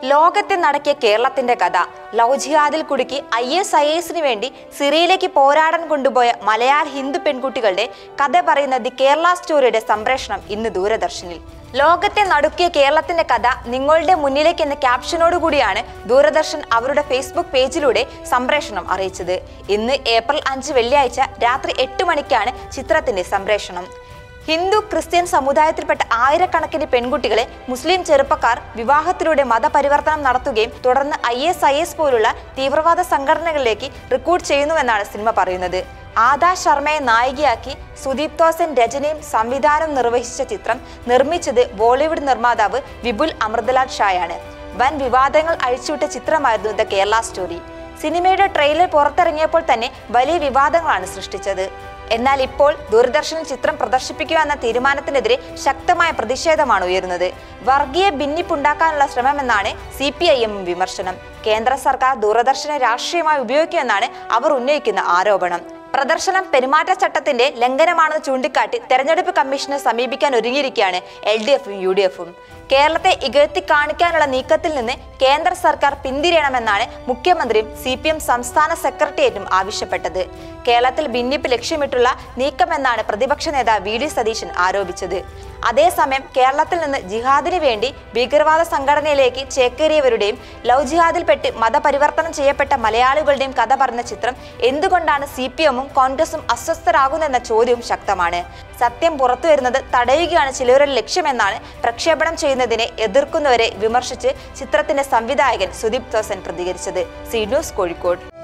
ലോകത്തെ നടക്കിയ കേരളത്തിന്റെ കഥ ലവ് ജിഹാദിൽ കുടുക്കി ഐ എസ് ഐ എസിന് വേണ്ടി സിറിയയിലേക്ക് പോരാടാൻ കൊണ്ടുപോയ മലയാള ഹിന്ദു പെൺകുട്ടികളുടെ കഥ പറയുന്ന ദി കേരള സ്റ്റോറിയുടെ സംപ്രേഷണം ഇന്ന് ദൂരദർശനിൽ ലോകത്തെ നടുക്കിയ കേരളത്തിന്റെ കഥ നിങ്ങളുടെ മുന്നിലേക്ക് എന്ന ക്യാപ്ഷനോട് കൂടിയാണ് ദൂരദർശൻ അവരുടെ ഫേസ്ബുക്ക് പേജിലൂടെ സംപ്രേഷണം അറിയിച്ചത് ഇന്ന് ഏപ്രിൽ അഞ്ച് വെള്ളിയാഴ്ച രാത്രി എട്ട് മണിക്കാണ് ചിത്രത്തിന്റെ സംപ്രേഷണം ഹിന്ദു ക്രിസ്ത്യൻ സമുദായത്തിൽപ്പെട്ട ആയിരക്കണക്കിന് പെൺകുട്ടികളെ മുസ്ലിം ചെറുപ്പക്കാർ വിവാഹത്തിലൂടെ മതപരിവർത്തനം നടത്തുകയും തുടർന്ന് ഐ എസ് ഐ എസ് പോലുള്ള തീവ്രവാദ സംഘടനകളിലേക്ക് റിക്രൂട്ട് ചെയ്യുന്നുവെന്നാണ് സിനിമ പറയുന്നത് ആദാ ശർമ്മയെ നായികയാക്കി സുദീപ് തോസൻ രചനയും സംവിധാനവും നിർവഹിച്ച ചിത്രം നിർമ്മിച്ചത് ബോളിവുഡ് നിർമ്മാതാവ് വിപുൽ അമൃതലാൽ ഷായാണ് വൻ വിവാദങ്ങൾ അഴിച്ചുവിട്ട ചിത്രമായിരുന്നു ദ കേരള സ്റ്റോറി സിനിമയുടെ ട്രെയിലർ പുറത്തിറങ്ങിയപ്പോൾ തന്നെ വലിയ വിവാദങ്ങളാണ് സൃഷ്ടിച്ചത് എന്നാൽ ഇപ്പോൾ ദൂരദർശനിൽ ചിത്രം പ്രദർശിപ്പിക്കുക എന്ന തീരുമാനത്തിനെതിരെ ശക്തമായ പ്രതിഷേധമാണ് ഉയരുന്നത് വർഗീയ ഭിന്നിപ്പുണ്ടാക്കാനുള്ള ശ്രമമെന്നാണ് സി പി ഐ എം വിമർശനം കേന്ദ്ര സർക്കാർ ദൂരദർശനെ രാഷ്ട്രീയമായി ഉപയോഗിക്കുമെന്നാണ് അവർ ഉന്നയിക്കുന്ന ആരോപണം പ്രദർശനം പെരുമാറ്റച്ചട്ടത്തിന്റെ ലംഘനമാണെന്ന് ചൂണ്ടിക്കാട്ടി തെരഞ്ഞെടുപ്പ് കമ്മീഷനെ സമീപിക്കാൻ ഒരുങ്ങിയിരിക്കുകയാണ് എൽ ഡി എഫും യു ഡി എഫും കേരളത്തെ ഇകഴ്ത്തി കാണിക്കാനുള്ള നീക്കത്തിൽ നിന്ന് കേന്ദ്ര സർക്കാർ പിന്തിരിയണമെന്നാണ് മുഖ്യമന്ത്രിയും സി പി എം സംസ്ഥാന സെക്രട്ടേറിയറ്റും ആവശ്യപ്പെട്ടത് കേരളത്തിൽ ഭിന്നിപ്പ് ലക്ഷ്യമിട്ടുള്ള നീക്കമെന്നാണ് പ്രതിപക്ഷ നേതാവ് വി ഡി സതീശൻ ആരോപിച്ചത് അതേസമയം കേരളത്തിൽ നിന്ന് ജിഹാദിന് വേണ്ടി ഭീകരവാദ സംഘടനയിലേക്ക് ചേക്കേറിയവരുടെയും ലവ് ജിഹാദിൽപ്പെട്ട് മതപരിവർത്തനം ചെയ്യപ്പെട്ട മലയാളികളുടെയും കഥ പറഞ്ഞ ചിത്രം എന്തുകൊണ്ടാണ് സി പി എമ്മും കോൺഗ്രസും അസ്വസ്ഥരാകുന്നതെന്ന ചോദ്യവും ശക്തമാണ് സത്യം പുറത്തു വരുന്നത് തടയുകയാണ് ചിലരുടെ ലക്ഷ്യമെന്നാണ് പ്രക്ഷേപണം ചെയ്യുന്നതിനെ എതിർക്കുന്നവരെ വിമർശിച്ച് ചിത്രത്തിന്റെ സംവിധായകൻ സുദീപ് തോസൻ പ്രതികരിച്ചത് സി ന്യൂസ് കോഴിക്കോട്